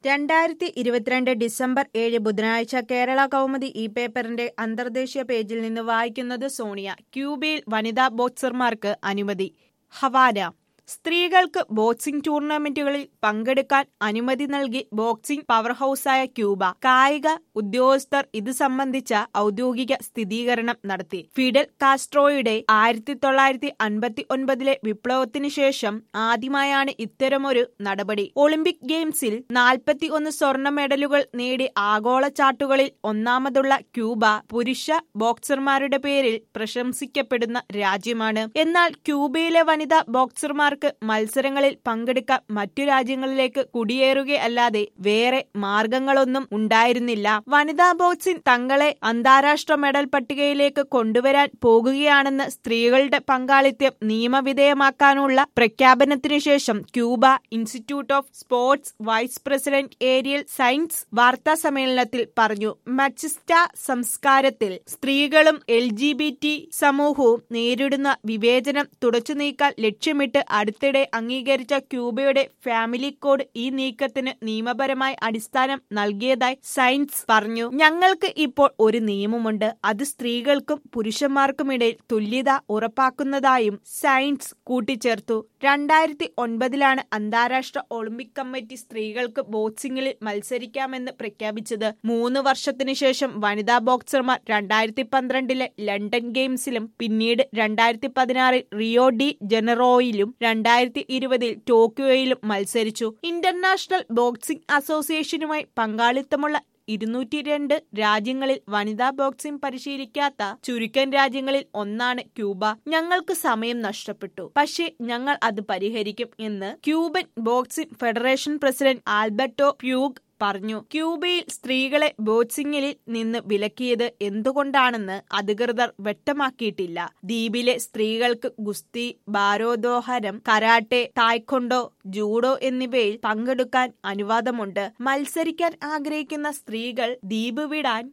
രണ്ടായിരത്തി ഇരുപത്തിരണ്ട് ഡിസംബർ ഏഴ് ബുധനാഴ്ച കേരള കൗമുദി ഈ പേപ്പറിന്റെ അന്തർദേശീയ പേജിൽ നിന്ന് വായിക്കുന്നത് സോണിയ ക്യൂബയിൽ വനിതാ ബോക്സർമാർക്ക് അനുമതി ഹവാന സ്ത്രീകൾക്ക് ബോക്സിംഗ് ടൂർണമെന്റുകളിൽ പങ്കെടുക്കാൻ അനുമതി നൽകി ബോക്സിംഗ് പവർ ഹൌസായ ക്യൂബ കായിക ഉദ്യോഗസ്ഥർ ഇത് സംബന്ധിച്ച ഔദ്യോഗിക സ്ഥിരീകരണം നടത്തി ഫിഡൽ കാസ്ട്രോയുടെ ആയിരത്തി തൊള്ളായിരത്തി അൻപത്തി ഒൻപതിലെ വിപ്ലവത്തിനു ശേഷം ആദ്യമായാണ് ഇത്തരമൊരു നടപടി ഒളിമ്പിക് ഗെയിംസിൽ നാൽപ്പത്തി ഒന്ന് സ്വർണ്ണ മെഡലുകൾ നേടി ആഗോള ചാർട്ടുകളിൽ ഒന്നാമതുള്ള ക്യൂബ പുരുഷ ബോക്സർമാരുടെ പേരിൽ പ്രശംസിക്കപ്പെടുന്ന രാജ്യമാണ് എന്നാൽ ക്യൂബയിലെ വനിതാ ബോക്സർമാർക്ക് മത്സരങ്ങളിൽ പങ്കെടുക്കാൻ മറ്റു രാജ്യങ്ങളിലേക്ക് കുടിയേറുകയല്ലാതെ വേറെ മാർഗങ്ങളൊന്നും ഉണ്ടായിരുന്നില്ല വനിതാ ബോക്സിംഗ് തങ്ങളെ അന്താരാഷ്ട്ര മെഡൽ പട്ടികയിലേക്ക് കൊണ്ടുവരാൻ പോകുകയാണെന്ന് സ്ത്രീകളുടെ പങ്കാളിത്തം നിയമവിധേയമാക്കാനുള്ള പ്രഖ്യാപനത്തിനു ശേഷം Cuba institute of sports vice president Ariel Sainz വാർത്താ സമ്മേളനത്തിൽ പറഞ്ഞു മച്ചിസ്റ്റ സംസ്കാരത്തിൽ സ്ത്രീകളും എൽ ജി ബി ടി സമൂഹവും നേരിടുന്ന വിവേചനം തുടച്ചു നീക്കാൻ ലക്ഷ്യമിട്ട് അടുത്തിടെ അംഗീകരിച്ച ക്യൂബയുടെ ഫാമിലി കോഡ് ഈ നീക്കത്തിന് നിയമപരമായ അടിസ്ഥാനം നൽകിയതായി സയൻസ് പറഞ്ഞു ഞങ്ങൾക്ക് ഇപ്പോൾ ഒരു നിയമമുണ്ട് അത് സ്ത്രീകൾക്കും പുരുഷന്മാർക്കുമിടയിൽ തുല്യത ഉറപ്പാക്കുന്നതായും സയൻസ് കൂട്ടിച്ചേർത്തു രണ്ടായിരത്തി ഒൻപതിലാണ് അന്താരാഷ്ട്ര ഒളിമ്പിക് കമ്മിറ്റി സ്ത്രീകൾക്ക് ബോക്സിംഗിൽ മത്സരിക്കാമെന്ന് പ്രഖ്യാപിച്ചത് മൂന്ന് വർഷത്തിനു ശേഷം വനിതാ ബോക്സർമാർ രണ്ടായിരത്തി പന്ത്രണ്ടിലെ ലണ്ടൻ ഗെയിംസിലും പിന്നീട് രണ്ടായിരത്തി പതിനാറിൽ റിയോ ഡി ജനറോയിലും രണ്ടായിരത്തി ഇരുപതിൽ ടോക്കിയോയിലും മത്സരിച്ചു ഇന്റർനാഷണൽ ബോക്സിംഗ് അസോസിയേഷനുമായി പങ്കാളിത്തമുള്ള ഇരുന്നൂറ്റി രണ്ട് രാജ്യങ്ങളിൽ വനിതാ ബോക്സിംഗ് പരിശീലിക്കാത്ത ചുരുക്കം രാജ്യങ്ങളിൽ ഒന്നാണ് ക്യൂബ ഞങ്ങൾക്ക് സമയം നഷ്ടപ്പെട്ടു പക്ഷേ ഞങ്ങൾ അത് പരിഹരിക്കും എന്ന് Cuban boxing federation president Alberto Puig പറഞ്ഞു ക്യൂബയിൽ സ്ത്രീകളെ ബോക്സിംഗിൽ നിന്ന് വിലക്കിയത് എന്തുകൊണ്ടാണെന്ന് അധികൃതർ വ്യക്തമാക്കിയിട്ടില്ല ദ്വീപിലെ സ്ത്രീകൾക്ക് ഗുസ്തി ഭാരോദ്വഹനം കരാട്ടെ തായ്ക്കൊണ്ടോ ജൂഡോ എന്നിവയിൽ പങ്കെടുക്കാൻ അനുവാദമുണ്ട് മത്സരിക്കാൻ ആഗ്രഹിക്കുന്ന സ്ത്രീകൾ ദ്വീപ് വിടാൻ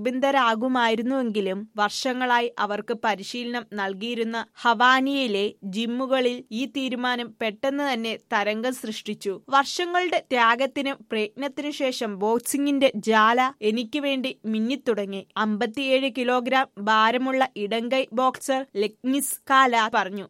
നിർബന്ധരാകുമായിരുന്നുവെങ്കിലും വർഷങ്ങളായി അവർക്ക് പരിശീലനം നൽകിയിരുന്ന ഹവാനിയിലെ ജിമ്മുകളിൽ ഈ തീരുമാനം പെട്ടെന്ന് തന്നെ തരംഗം സൃഷ്ടിച്ചു വർഷങ്ങളുടെ ത്യാഗത്തിനും പ്രയത്നത്തിനു ശേഷം ബോക്സിംഗിന്റെ ജാല എനിക്ക് വേണ്ടി മിന്നിത്തുടങ്ങി അമ്പത്തിയേഴ് കിലോഗ്രാം ഭാരമുള്ള ഇടങ്കൈ ബോക്സർ ലെഗ്നിസ് കാല പറഞ്ഞു